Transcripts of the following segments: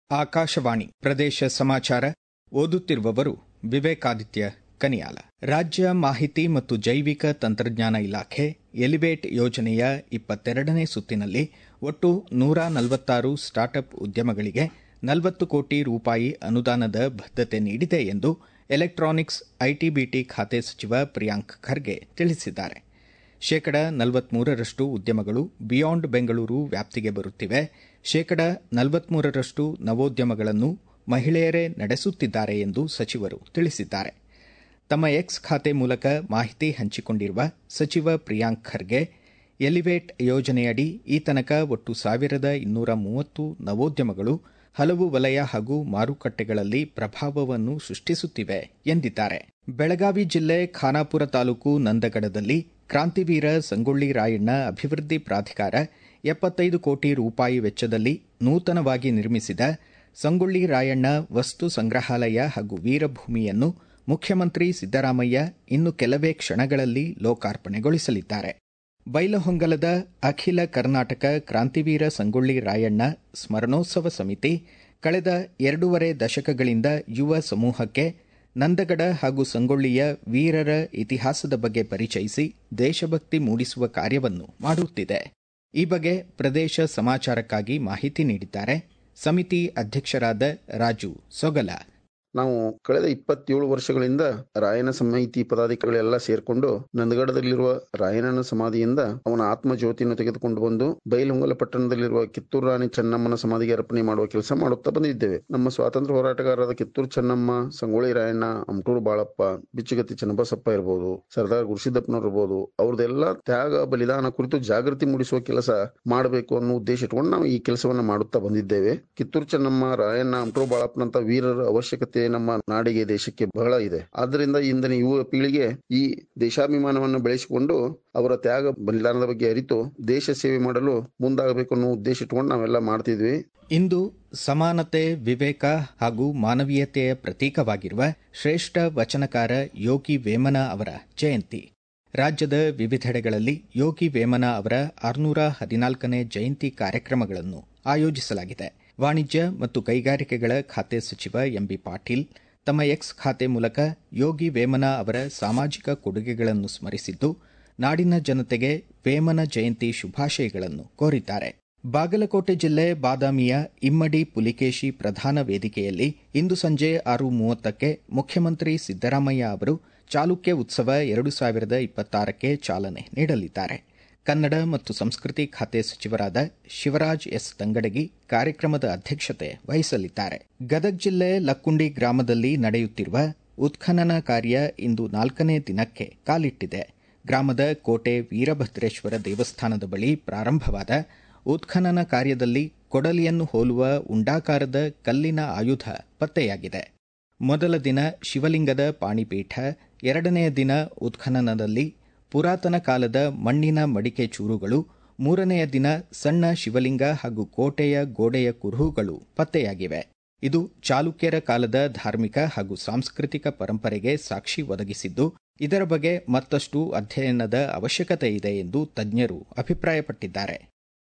ಆಕಾಶವಾಣಿ ಪ್ರದೇಶ ಸಮಾಚಾರ ಓದುತ್ತಿರುವವರು ವಿವೇಕಾದಿತ್ಯ ಕನಿಯಾಲ ರಾಜ್ಯ ಮಾಹಿತಿ ಮತ್ತು ಜೈವಿಕ ತಂತ್ರಜ್ಞಾನ ಇಲಾಖೆ ಎಲಿವೇಟ್ ಯೋಜನೆಯ ಇಪ್ಪತ್ತೆರಡನೇ ಸುತ್ತಿನಲ್ಲಿ ಒಟ್ಟು ನೂರ ನಲವತ್ತಾರು ಸ್ಟಾರ್ಟ್ಅಪ್ ಉದ್ಯಮಗಳಿಗೆ ನಲವತ್ತು ಕೋಟಿ ರೂಪಾಯಿ ಅನುದಾನದ ಬದ್ದತೆ ನೀಡಿದೆ ಎಂದು ಎಲೆಕ್ಟ್ರಾನಿಕ್ಸ್ ಐಟಿಬಿಟಿ ಖಾತೆ ಸಚಿವ ಪ್ರಿಯಾಂಕ್ ಖರ್ಗೆ ತಿಳಿಸಿದ್ದಾರೆ ಶೇಕಡ ನಲವತ್ಮೂರರಷ್ಟು ಉದ್ಯಮಗಳು ಬಿಯಾಂಡ್ ಬೆಂಗಳೂರು ವ್ಯಾಪ್ತಿಗೆ ಬರುತ್ತಿವೆ ಶೇಕಡ ನಲವತ್ಮೂರರಷ್ಟು ನವೋದ್ಯಮಗಳನ್ನು ಮಹಿಳೆಯರೇ ನಡೆಸುತ್ತಿದ್ದಾರೆ ಎಂದು ಸಚಿವರು ತಿಳಿಸಿದ್ದಾರೆ ತಮ್ಮ ಎಕ್ಸ್ ಖಾತೆ ಮೂಲಕ ಮಾಹಿತಿ ಹಂಚಿಕೊಂಡಿರುವ ಸಚಿವ ಪ್ರಿಯಾಂಕ್ ಖರ್ಗೆ ಎಲಿವೇಟ್ ಯೋಜನೆಯಡಿ ಈ ತನಕ ಒಟ್ಟು ಸಾವಿರದ ಇನ್ನೂರ ಮೂವತ್ತು ನವೋದ್ಯಮಗಳು ಹಲವು ವಲಯ ಹಾಗೂ ಮಾರುಕಟ್ಟೆಗಳಲ್ಲಿ ಪ್ರಭಾವವನ್ನು ಸೃಷ್ಟಿಸುತ್ತಿವೆ ಎಂದಿದ್ದಾರೆ ಬೆಳಗಾವಿ ಜಿಲ್ಲೆ ಖಾನಾಪುರ ತಾಲೂಕು ನಂದಗಡದಲ್ಲಿ ಕ್ರಾಂತಿವೀರ ಸಂಗೊಳ್ಳಿ ರಾಯಣ್ಣ ಅಭಿವೃದ್ಧಿ ಪ್ರಾಧಿಕಾರ ಎಪ್ಪತ್ತೈದು ಕೋಟಿ ರೂಪಾಯಿ ವೆಚ್ಚದಲ್ಲಿ ನೂತನವಾಗಿ ನಿರ್ಮಿಸಿದ ಸಂಗೊಳ್ಳಿ ರಾಯಣ್ಣ ವಸ್ತು ಸಂಗ್ರಹಾಲಯ ಹಾಗೂ ವೀರಭೂಮಿಯನ್ನು ಮುಖ್ಯಮಂತ್ರಿ ಸಿದ್ದರಾಮಯ್ಯ ಇನ್ನು ಕೆಲವೇ ಕ್ಷಣಗಳಲ್ಲಿ ಲೋಕಾರ್ಪಣೆಗೊಳಿಸಲಿದ್ದಾರೆ ಬೈಲಹೊಂಗಲದ ಅಖಿಲ ಕರ್ನಾಟಕ ಕ್ರಾಂತಿವೀರ ಸಂಗೊಳ್ಳಿ ರಾಯಣ್ಣ ಸ್ಮರಣೋತ್ಸವ ಸಮಿತಿ ಕಳೆದ ಎರಡೂವರೆ ದಶಕಗಳಿಂದ ಯುವ ಸಮೂಹಕ್ಕೆ ನಂದಗಡ ಹಾಗೂ ಸಂಗೊಳ್ಳಿಯ ವೀರರ ಇತಿಹಾಸದ ಬಗ್ಗೆ ಪರಿಚಯಿಸಿ ದೇಶಭಕ್ತಿ ಮೂಡಿಸುವ ಕಾರ್ಯವನ್ನು ಮಾಡುತ್ತಿದೆ ಈ ಬಗ್ಗೆ ಪ್ರದೇಶ ಸಮಾಚಾರಕ್ಕಾಗಿ ಮಾಹಿತಿ ನೀಡಿದ್ದಾರೆ ಸಮಿತಿ ಅಧ್ಯಕ್ಷರಾದ ರಾಜು ಸೊಗಲ ನಾವು ಕಳೆದ ಇಪ್ಪತ್ತೇಳು ವರ್ಷಗಳಿಂದ ರಾಯನ ಸಮಿತಿ ಪದಾಧಿಕಾರಿಗಳೆಲ್ಲ ಸೇರ್ಕೊಂಡು ನಂದಗಡದಲ್ಲಿರುವ ರಾಯಣ್ಣನ ಸಮಾಧಿಯಿಂದ ಅವನ ಆತ್ಮ ಜ್ಯೋತಿಯನ್ನು ತೆಗೆದುಕೊಂಡು ಬಂದು ಬೈಲಹೊಂಗಲ ಪಟ್ಟಣದಲ್ಲಿರುವ ಕಿತ್ತೂರು ರಾಣಿ ಚೆನ್ನಮ್ಮನ ಸಮಾಧಿಗೆ ಅರ್ಪಣೆ ಮಾಡುವ ಕೆಲಸ ಮಾಡುತ್ತಾ ಬಂದಿದ್ದೇವೆ ನಮ್ಮ ಸ್ವಾತಂತ್ರ್ಯ ಹೋರಾಟಗಾರರಾದ ಕಿತ್ತೂರು ಚೆನ್ನಮ್ಮ ಸಂಗೊಳ್ಳಿ ರಾಯಣ್ಣ ಅಮಟೂರು ಬಾಳಪ್ಪ ಬಿಚ್ಚುಗತ್ತಿ ಚನ್ನಬಸಪ್ಪ ಇರ್ಬೋದು ಸರ್ದಾರ್ ಗುರುಸಿದ್ದಪ್ಪನವ್ರು ಇರ್ಬೋದು ಅವ್ರದ್ದೆಲ್ಲ ತ್ಯಾಗ ಬಲಿದಾನ ಕುರಿತು ಜಾಗೃತಿ ಮೂಡಿಸುವ ಕೆಲಸ ಮಾಡಬೇಕು ಅನ್ನೋ ಉದ್ದೇಶ ಇಟ್ಕೊಂಡು ನಾವು ಈ ಕೆಲಸವನ್ನ ಮಾಡುತ್ತಾ ಬಂದಿದ್ದೇವೆ ಕಿತ್ತೂರು ಚೆನ್ನಮ್ಮ ರಾಯಣ್ಣ ಅಮಟೂರು ಬಾಳಪ್ಪನಂತ ವೀರರ ಅವಶ್ಯಕತೆ ನಮ್ಮ ನಾಡಿಗೆ ದೇಶಕ್ಕೆ ಬಹಳ ಇದೆ ಆದ್ದರಿಂದ ಇಂದಿನ ಯುವ ಪೀಳಿಗೆ ಈ ದೇಶಾಭಿಮಾನವನ್ನು ಬೆಳೆಸಿಕೊಂಡು ಅವರ ತ್ಯಾಗ ಬಲಿದಾನದ ಬಗ್ಗೆ ಅರಿತು ದೇಶ ಸೇವೆ ಮಾಡಲು ಮುಂದಾಗಬೇಕು ಅನ್ನೋ ಉದ್ದೇಶ ಇಟ್ಕೊಂಡು ನಾವೆಲ್ಲ ಮಾಡ್ತಿದ್ವಿ ಇಂದು ಸಮಾನತೆ ವಿವೇಕ ಹಾಗೂ ಮಾನವೀಯತೆಯ ಪ್ರತೀಕವಾಗಿರುವ ಶ್ರೇಷ್ಠ ವಚನಕಾರ ಯೋಗಿ ವೇಮನ ಅವರ ಜಯಂತಿ ರಾಜ್ಯದ ವಿವಿಧೆಡೆಗಳಲ್ಲಿ ಯೋಗಿ ವೇಮನ ಅವರ ಆರುನೂರ ಹದಿನಾಲ್ಕನೇ ಜಯಂತಿ ಕಾರ್ಯಕ್ರಮಗಳನ್ನು ಆಯೋಜಿಸಲಾಗಿದೆ ವಾಣಿಜ್ಯ ಮತ್ತು ಕೈಗಾರಿಕೆಗಳ ಖಾತೆ ಸಚಿವ ಎಂಬಿ ಪಾಟೀಲ್ ತಮ್ಮ ಎಕ್ಸ್ ಖಾತೆ ಮೂಲಕ ಯೋಗಿ ವೇಮನ ಅವರ ಸಾಮಾಜಿಕ ಕೊಡುಗೆಗಳನ್ನು ಸ್ಮರಿಸಿದ್ದು ನಾಡಿನ ಜನತೆಗೆ ವೇಮನ ಜಯಂತಿ ಶುಭಾಶಯಗಳನ್ನು ಕೋರಿದ್ದಾರೆ ಬಾಗಲಕೋಟೆ ಜಿಲ್ಲೆ ಬಾದಾಮಿಯ ಇಮ್ಮಡಿ ಪುಲಿಕೇಶಿ ಪ್ರಧಾನ ವೇದಿಕೆಯಲ್ಲಿ ಇಂದು ಸಂಜೆ ಆರು ಮೂವತ್ತಕ್ಕೆ ಮುಖ್ಯಮಂತ್ರಿ ಸಿದ್ದರಾಮಯ್ಯ ಅವರು ಚಾಲುಕ್ಯ ಉತ್ಸವ ಎರಡು ಸಾವಿರದ ಇಪ್ಪತ್ತಾರಕ್ಕೆ ಚಾಲನೆ ನೀಡಲಿದ್ದಾರೆ ಕನ್ನಡ ಮತ್ತು ಸಂಸ್ಕೃತಿ ಖಾತೆ ಸಚಿವರಾದ ಶಿವರಾಜ್ ಎಸ್ ತಂಗಡಗಿ ಕಾರ್ಯಕ್ರಮದ ಅಧ್ಯಕ್ಷತೆ ವಹಿಸಲಿದ್ದಾರೆ ಗದಗ ಜಿಲ್ಲೆ ಲಕ್ಕುಂಡಿ ಗ್ರಾಮದಲ್ಲಿ ನಡೆಯುತ್ತಿರುವ ಉತ್ಖನನ ಕಾರ್ಯ ಇಂದು ನಾಲ್ಕನೇ ದಿನಕ್ಕೆ ಕಾಲಿಟ್ಟಿದೆ ಗ್ರಾಮದ ಕೋಟೆ ವೀರಭದ್ರೇಶ್ವರ ದೇವಸ್ಥಾನದ ಬಳಿ ಪ್ರಾರಂಭವಾದ ಉತ್ಖನನ ಕಾರ್ಯದಲ್ಲಿ ಕೊಡಲಿಯನ್ನು ಹೋಲುವ ಉಂಡಾಕಾರದ ಕಲ್ಲಿನ ಆಯುಧ ಪತ್ತೆಯಾಗಿದೆ ಮೊದಲ ದಿನ ಶಿವಲಿಂಗದ ಪಾಣಿಪೀಠ ಎರಡನೆಯ ದಿನ ಉತ್ಖನನದಲ್ಲಿ ಪುರಾತನ ಕಾಲದ ಮಣ್ಣಿನ ಮಡಿಕೆ ಚೂರುಗಳು ಮೂರನೆಯ ದಿನ ಸಣ್ಣ ಶಿವಲಿಂಗ ಹಾಗೂ ಕೋಟೆಯ ಗೋಡೆಯ ಕುರುಹುಗಳು ಪತ್ತೆಯಾಗಿವೆ ಇದು ಚಾಲುಕ್ಯರ ಕಾಲದ ಧಾರ್ಮಿಕ ಹಾಗೂ ಸಾಂಸ್ಕೃತಿಕ ಪರಂಪರೆಗೆ ಸಾಕ್ಷಿ ಒದಗಿಸಿದ್ದು ಇದರ ಬಗ್ಗೆ ಮತ್ತಷ್ಟು ಅಧ್ಯಯನದ ಅವಶ್ಯಕತೆ ಇದೆ ಎಂದು ತಜ್ಞರು ಅಭಿಪ್ರಾಯಪಟ್ಟಿದ್ದಾರೆ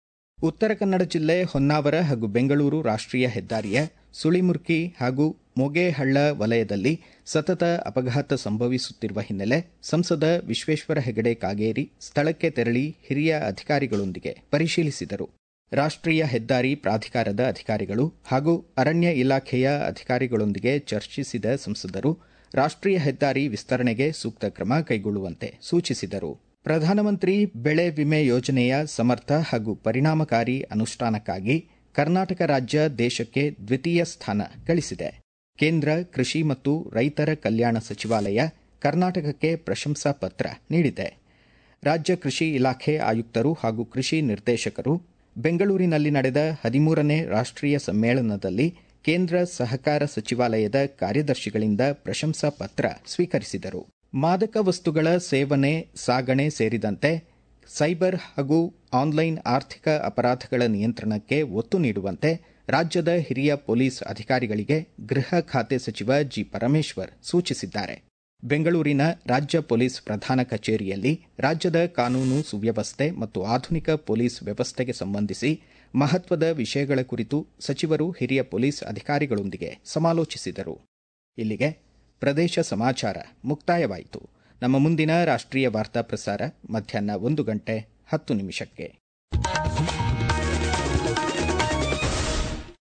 ಉತ್ತರ ಕನ್ನಡ ಜಿಲ್ಲೆ ಹೊನ್ನಾವರ ಹಾಗೂ ಬೆಂಗಳೂರು ರಾಷ್ಟ್ರೀಯ ಹೆದ್ದಾರಿಯ ಸುಳಿಮುರ್ಕಿ ಹಾಗೂ ಮೊಗೇಹಳ್ಳ ವಲಯದಲ್ಲಿ ಸತತ ಅಪಘಾತ ಸಂಭವಿಸುತ್ತಿರುವ ಹಿನ್ನೆಲೆ ಸಂಸದ ವಿಶ್ವೇಶ್ವರ ಹೆಗಡೆ ಕಾಗೇರಿ ಸ್ಥಳಕ್ಕೆ ತೆರಳಿ ಹಿರಿಯ ಅಧಿಕಾರಿಗಳೊಂದಿಗೆ ಪರಿಶೀಲಿಸಿದರು ರಾಷ್ಟ್ರೀಯ ಹೆದ್ದಾರಿ ಪ್ರಾಧಿಕಾರದ ಅಧಿಕಾರಿಗಳು ಹಾಗೂ ಅರಣ್ಯ ಇಲಾಖೆಯ ಅಧಿಕಾರಿಗಳೊಂದಿಗೆ ಚರ್ಚಿಸಿದ ಸಂಸದರು ರಾಷ್ಟ್ರೀಯ ಹೆದ್ದಾರಿ ವಿಸ್ತರಣೆಗೆ ಸೂಕ್ತ ಕ್ರಮ ಕೈಗೊಳ್ಳುವಂತೆ ಸೂಚಿಸಿದರು ಪ್ರಧಾನಮಂತ್ರಿ ಬೆಳೆ ವಿಮೆ ಯೋಜನೆಯ ಸಮರ್ಥ ಹಾಗೂ ಪರಿಣಾಮಕಾರಿ ಅನುಷ್ಠಾನಕ್ಕಾಗಿ ಕರ್ನಾಟಕ ರಾಜ್ಯ ದೇಶಕ್ಕೆ ದ್ವಿತೀಯ ಸ್ಥಾನ ಗಳಿಸಿದೆ ಕೇಂದ್ರ ಕೃಷಿ ಮತ್ತು ರೈತರ ಕಲ್ಯಾಣ ಸಚಿವಾಲಯ ಕರ್ನಾಟಕಕ್ಕೆ ಪ್ರಶಂಸಾ ಪತ್ರ ನೀಡಿದೆ ರಾಜ್ಯ ಕೃಷಿ ಇಲಾಖೆ ಆಯುಕ್ತರು ಹಾಗೂ ಕೃಷಿ ನಿರ್ದೇಶಕರು ಬೆಂಗಳೂರಿನಲ್ಲಿ ನಡೆದ ಹದಿಮೂರನೇ ರಾಷ್ಟ್ರೀಯ ಸಮ್ಮೇಳನದಲ್ಲಿ ಕೇಂದ್ರ ಸಹಕಾರ ಸಚಿವಾಲಯದ ಕಾರ್ಯದರ್ಶಿಗಳಿಂದ ಪ್ರಶಂಸಾ ಪತ್ರ ಸ್ವೀಕರಿಸಿದರು ಮಾದಕ ವಸ್ತುಗಳ ಸೇವನೆ ಸಾಗಣೆ ಸೇರಿದಂತೆ ಸೈಬರ್ ಹಾಗೂ ಆನ್ಲೈನ್ ಆರ್ಥಿಕ ಅಪರಾಧಗಳ ನಿಯಂತ್ರಣಕ್ಕೆ ಒತ್ತು ನೀಡುವಂತೆ ರಾಜ್ಯದ ಹಿರಿಯ ಪೊಲೀಸ್ ಅಧಿಕಾರಿಗಳಿಗೆ ಗೃಹ ಖಾತೆ ಸಚಿವ ಜಿ ಪರಮೇಶ್ವರ್ ಸೂಚಿಸಿದ್ದಾರೆ ಬೆಂಗಳೂರಿನ ರಾಜ್ಯ ಪೊಲೀಸ್ ಪ್ರಧಾನ ಕಚೇರಿಯಲ್ಲಿ ರಾಜ್ಯದ ಕಾನೂನು ಸುವ್ಯವಸ್ಥೆ ಮತ್ತು ಆಧುನಿಕ ಪೊಲೀಸ್ ವ್ಯವಸ್ಥೆಗೆ ಸಂಬಂಧಿಸಿ ಮಹತ್ವದ ವಿಷಯಗಳ ಕುರಿತು ಸಚಿವರು ಹಿರಿಯ ಪೊಲೀಸ್ ಅಧಿಕಾರಿಗಳೊಂದಿಗೆ ಸಮಾಲೋಚಿಸಿದರು ಇಲ್ಲಿಗೆ ಪ್ರದೇಶ ಸಮಾಚಾರ ಮುಕ್ತಾಯವಾಯಿತು ನಮ್ಮ ಮುಂದಿನ ರಾಷ್ಟ್ರೀಯ ವಾರ್ತಾ ಪ್ರಸಾರ ಮಧ್ಯಾಹ್ನ ಒಂದು ಗಂಟೆ ಹತ್ತು ನಿಮಿಷಕ್ಕೆ